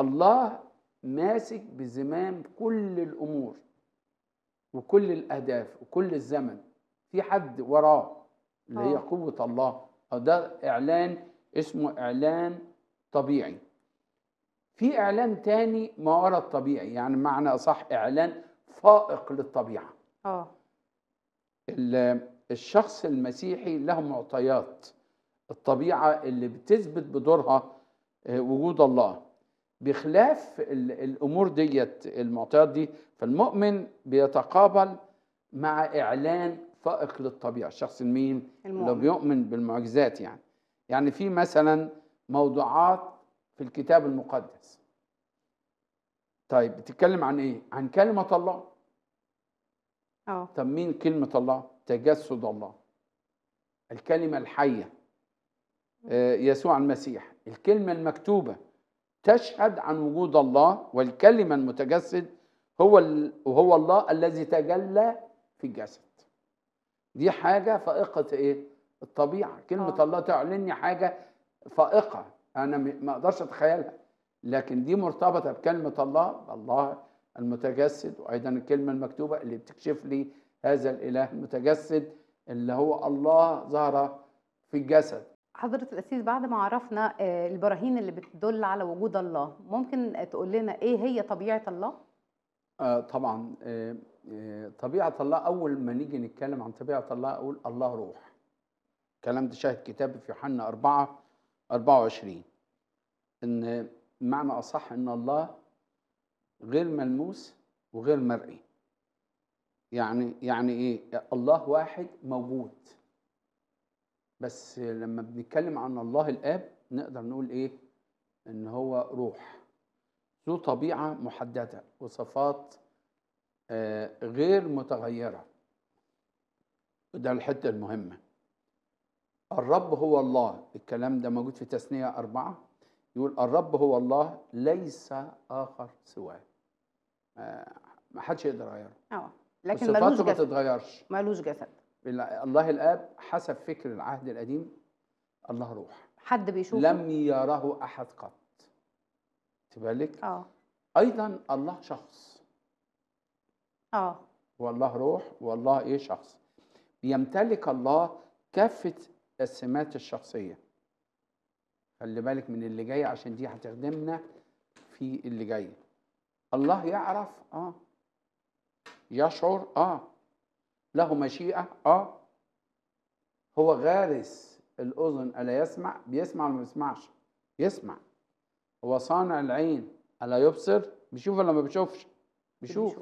الله ماسك بزمام كل الامور وكل الاهداف وكل الزمن في حد وراه اللي هي آه. قوه الله أو ده اعلان اسمه اعلان طبيعي في اعلان تاني ما وراء الطبيعي يعني معنى اصح اعلان فائق للطبيعه اه ال- الشخص المسيحي له معطيات الطبيعة اللي بتثبت بدورها آه، وجود الله بخلاف ال- الأمور ديت المعطيات دي فالمؤمن بيتقابل مع إعلان فائق للطبيعة الشخص المين اللي المؤمن بيؤمن بالمعجزات يعني يعني في مثلا موضوعات في الكتاب المقدس طيب بتتكلم عن ايه عن كلمة الله اه طب مين كلمة الله؟ تجسد الله الكلمة الحية آه، يسوع المسيح الكلمة المكتوبة تشهد عن وجود الله والكلمة المتجسد هو ال- وهو الله الذي تجلى في الجسد دي حاجة فائقة ايه؟ الطبيعة كلمة آه. الله تعلن لي حاجة فائقة أنا م- ما أقدرش أتخيلها لكن دي مرتبطة بكلمة الله الله المتجسد وأيضا الكلمة المكتوبة اللي بتكشف لي هذا الإله المتجسد اللي هو الله ظهر في الجسد حضرة الأسيس بعد ما عرفنا آه، البراهين اللي بتدل على وجود الله ممكن آه، تقول لنا ايه هي طبيعة الله؟ آه طبعا آه آه طبيعة الله أول ما نيجي نتكلم عن طبيعة الله أقول الله روح الكلام ده شاهد كتاب في يوحنا 4 24 إن معنى أصح إن الله غير ملموس وغير مرئي يعني يعني إيه الله واحد موجود بس لما بنتكلم عن الله الآب نقدر نقول إيه إن هو روح ذو طبيعة محددة وصفات آه، غير متغيرة وده الحتة المهمة الرب هو الله الكلام ده موجود في تثنية أربعة يقول الرب هو الله ليس آخر سواه آه، ما حدش يقدر يغيره اه لكن ملوش وصفاته ما جسد تتغيرش ملوش جسد الله الآب حسب فكر العهد القديم الله روح حد بيشوفه لم يره أحد قط تبالك اه أيضا الله شخص اه والله روح والله ايه شخص بيمتلك الله كافة السمات الشخصية خلي بالك من اللي جاي عشان دي هتخدمنا في اللي جاي الله يعرف اه يشعر اه له مشيئة اه هو غارس الأذن ألا يسمع بيسمع ولا ما بيسمعش يسمع هو صانع العين ألا يبصر بيشوف ولا ما بيشوفش بيشوف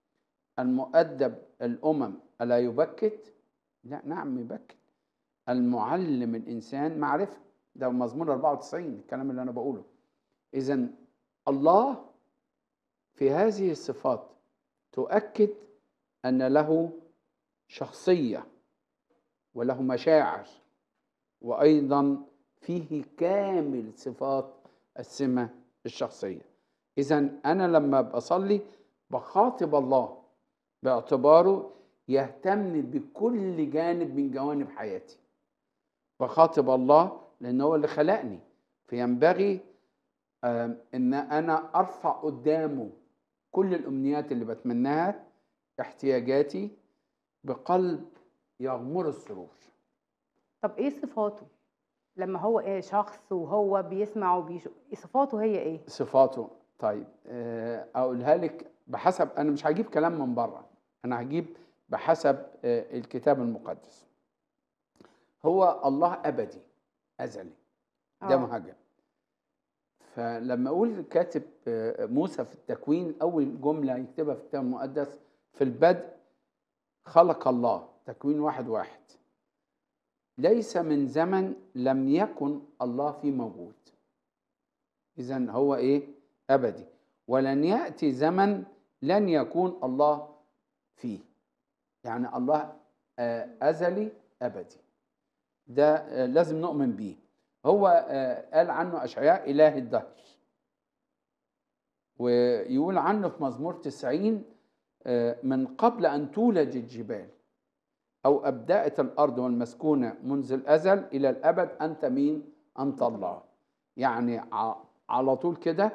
المؤدب الأمم ألا يبكت؟ لا نعم يبكت المعلم الإنسان معرفة ده مزمور 94 الكلام اللي أنا بقوله إذا الله في هذه الصفات تؤكد أن له شخصية وله مشاعر وأيضا فيه كامل صفات السمة الشخصية إذا أنا لما بصلي بخاطب الله باعتباره يهتم بكل جانب من جوانب حياتي بخاطب الله لأنه هو اللي خلقني فينبغي آم، ان انا ارفع قدامه كل الامنيات اللي بتمناها احتياجاتي بقلب يغمر السرور طب ايه صفاته؟ لما هو ايه شخص وهو بيسمع وبيشوف صفاته هي ايه؟ صفاته طيب آه، اقولها لك بحسب انا مش هجيب كلام من بره انا هجيب بحسب آه، الكتاب المقدس هو الله ابدي ازلي ده آه. مهاجم فلما اقول كاتب آه، موسى في التكوين اول جمله يكتبها في الكتاب المقدس في البدء خلق الله تكوين واحد واحد ليس من زمن لم يكن الله فيه موجود اذا هو ايه ابدي ولن ياتي زمن لن يكون الله فيه يعني الله آه، ازلي ابدي ده آه، لازم نؤمن بيه هو آه، قال عنه اشعياء اله الدهر ويقول عنه في مزمور 90 آه، من قبل ان تولج الجبال او ابدات الارض والمسكونه منذ الازل الى الابد انت مين انت الله يعني ع- على طول كده